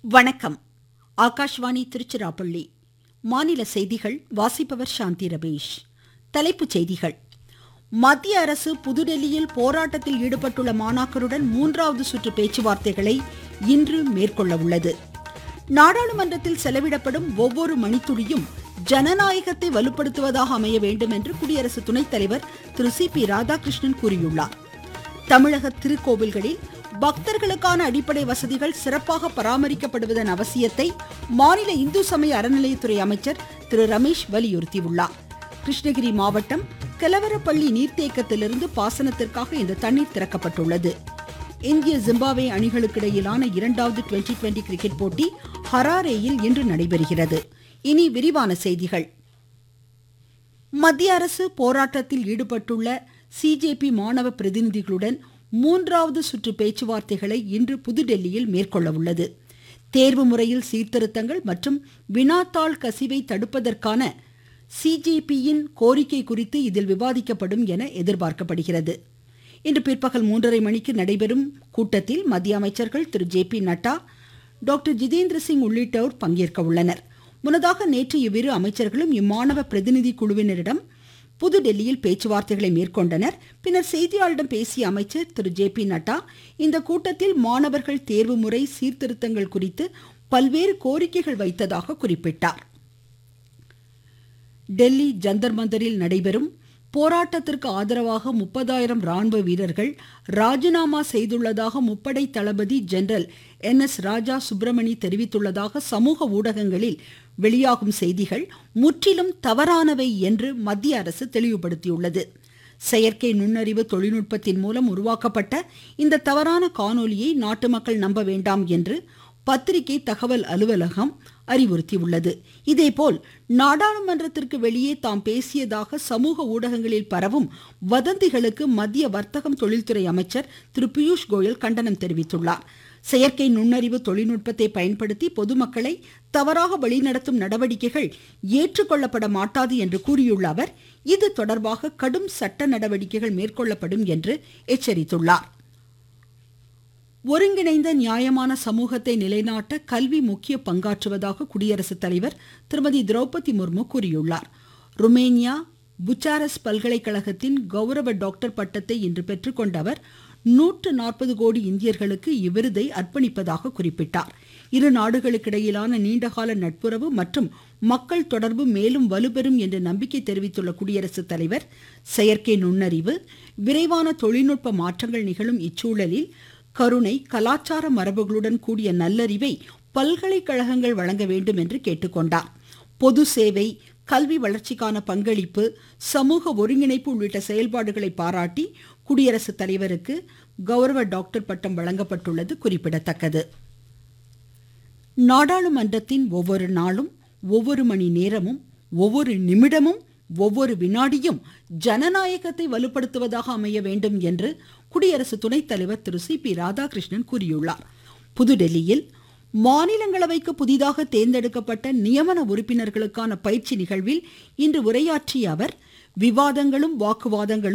வணக்கம் ஆகாஷ்வாணி திருச்சிராப்பள்ளி மாநில செய்திகள் வாசிப்பவர் சாந்தி ரமேஷ் தலைப்புச் செய்திகள் மத்திய அரசு புதுடெல்லியில் போராட்டத்தில் ஈடுபட்டுள்ள மாணாக்கருடன் மூன்றாவது சுற்று பேச்சுவார்த்தைகளை இன்று மேற்கொள்ள உள்ளது நாடாளுமன்றத்தில் செலவிடப்படும் ஒவ்வொரு மணித்துளியும் ஜனநாயகத்தை வலுப்படுத்துவதாக அமைய வேண்டும் என்று குடியரசு துணைத் தலைவர் திரு சி பி ராதாகிருஷ்ணன் கூறியுள்ளார் தமிழக திருக்கோவில்களில் பக்தர்களுக்கான அடிப்படை வசதிகள் சிறப்பாக பராமரிக்கப்படுவதன் அவசியத்தை மாநில இந்து சமய அறநிலையத்துறை அமைச்சர் திரு ரமேஷ் வலியுறுத்தியுள்ளார் கிருஷ்ணகிரி மாவட்டம் கெலவரப்பள்ளி நீர்த்தேக்கத்திலிருந்து பாசனத்திற்காக இந்த தண்ணீர் திறக்கப்பட்டுள்ளது இந்திய ஜிம்பாப்வே அணிகளுக்கிடையிலான இரண்டாவது டுவெண்டி டுவெண்டி கிரிக்கெட் போட்டி ஹராரேயில் இன்று நடைபெறுகிறது இனி விரிவான செய்திகள் மத்திய அரசு போராட்டத்தில் ஈடுபட்டுள்ள சிஜேபி மாணவ பிரதிநிதிகளுடன் மூன்றாவது சுற்று பேச்சுவார்த்தைகளை இன்று புதுடெல்லியில் மேற்கொள்ள உள்ளது தேர்வு முறையில் சீர்திருத்தங்கள் மற்றும் வினாத்தாள் கசிவை தடுப்பதற்கான சிஜேபியின் கோரிக்கை குறித்து இதில் விவாதிக்கப்படும் என எதிர்பார்க்கப்படுகிறது இன்று பிற்பகல் மூன்றரை மணிக்கு நடைபெறும் கூட்டத்தில் மத்திய அமைச்சர்கள் திரு J P Nadda doctor Jitendra Singh உள்ளிட்டோர் பங்கேற்க உள்ளனர் முன்னதாக நேற்று இவ்விரு அமைச்சர்களும் இம்மாணவ பிரதிநிதி குழுவினரிடம் புதுடெல்லியில் பேச்சுவார்த்தைகளை மேற்கொண்டனர் பின்னர் செய்தியாளரிடம் பேசிய அமைச்சர் திரு ஜே பி நட்டா இந்த கூட்டத்தில் மாணவர்கள் தேர்வு முறை சீர்திருத்தங்கள் குறித்து பல்வேறு கோரிக்கைகள் வைத்ததாக குறிப்பிட்டார் டெல்லி ஜந்தர் மந்தரில் நடைபெறும் போராட்டத்திற்கு ஆதரவாக முப்பதாயிரம் ராணுவ வீரர்கள் ராஜினாமா செய்துள்ளதாக முப்படை தளபதி general N S Raja Subramani தெரிவித்துள்ளதாக சமூக ஊடகங்களில் வெளியாகும் செய்திகள் முற்றிலும் தவறானவை என்று மத்திய அரசு தெளிவுபடுத்தியுள்ளது செயற்கை நுண்ணறிவு தொழில்நுட்பத்தின் மூலம் உருவாக்கப்பட்ட இந்த தவறான காணொலியை நாட்டு மக்கள் நம்ப வேண்டாம் என்று பத்திரிகை தகவல் அலுவலகம் அறிவுறுத்தியுள்ளது இதேபோல் நாடாளுமன்றத்திற்கு வெளியே தாம் பேசியதாக சமூக ஊடகங்களில் பரவும் வதந்திகளுக்கு மத்திய வர்த்தகம் தொழில்துறை அமைச்சர் திரு பியூஷ் கோயல் கண்டனம் தெரிவித்துள்ளார் செயற்கை நுண்ணறிவு தொழில்நுட்பத்தை பயன்படுத்தி பொதுமக்களை தவறாக வழிநடத்தும் நடவடிக்கைகள் ஏற்றுக்கொள்ளப்பட மாட்டாது என்று கூறியுள்ள அவர் இது தொடர்பாக கடும் சட்ட நடவடிக்கைகள் மேற்கொள்ளப்படும் என்று எச்சரித்துள்ளார் ஒருங்கிணைந்த நியாயமான சமூகத்தை நிலைநாட்ட கல்வி முக்கிய பங்காற்றுவதாக குடியரசுத் தலைவர் திருமதி திரௌபதி முர்மு கூறியுள்ளார் ருமேனியா புச்சாரஸ் பல்கலைக்கழகத்தின் கௌரவ டாக்டர் பட்டத்தை இன்று பெற்றுக்கொண்ட அவர் நூற்று நாற்பது கோடி இந்தியர்களுக்கு இவ்விருதை அர்ப்பணிப்பதாக குறிப்பிட்டார் இரு நாடுகளுக்கிடையிலான நீண்டகால நட்புறவு மற்றும் மக்கள் தொடர்பு மேலும் வலுப்பெறும் என்று நம்பிக்கை தெரிவித்துள்ள குடியரசுத் தலைவர் செயற்கை நுண்ணறிவு விரைவான தொழில்நுட்ப மாற்றங்கள் நிகழும் இச்சூழலில் கருணை கலாச்சார மரபுகளுடன் கூடிய நல்லறிவை பல்கலைக்கழகங்கள் வழங்க வேண்டும் என்று கேட்டுக்கொண்டார் பொது சேவை கல்வி வளர்ச்சிக்கான பங்களிப்பு சமூக ஒருங்கிணைப்பு உள்ளிட்ட செயல்பாடுகளை பாராட்டி குடியரசுத் தலைவருக்கு கௌரவ டாக்டர் பட்டம் வழங்கப்பட்டுள்ளது குறிப்பிடத்தக்கது நாடாளுமன்றத்தின் ஒவ்வொரு நாளும் ஒவ்வொரு மணி நேரமும் ஒவ்வொரு நிமிடமும் ஒவ்வொரு வினாடியும் ஜனநாயகத்தை வலுப்படுத்துவதாக அமைய வேண்டும் என்று குடியரசு துணைத் தலைவர் திரு சி பி ராதாகிருஷ்ணன் கூறியுள்ளார் புதுடெல்லியில் மாநிலங்களவைக்கு புதிதாக தேர்ந்தெடுக்கப்பட்ட நியமன உறுப்பினர்களுக்கான பயிற்சி நிகழ்வில் இன்று உரையாற்றிய அவர் விவாதங்களும் வாக்குவாதங்களும்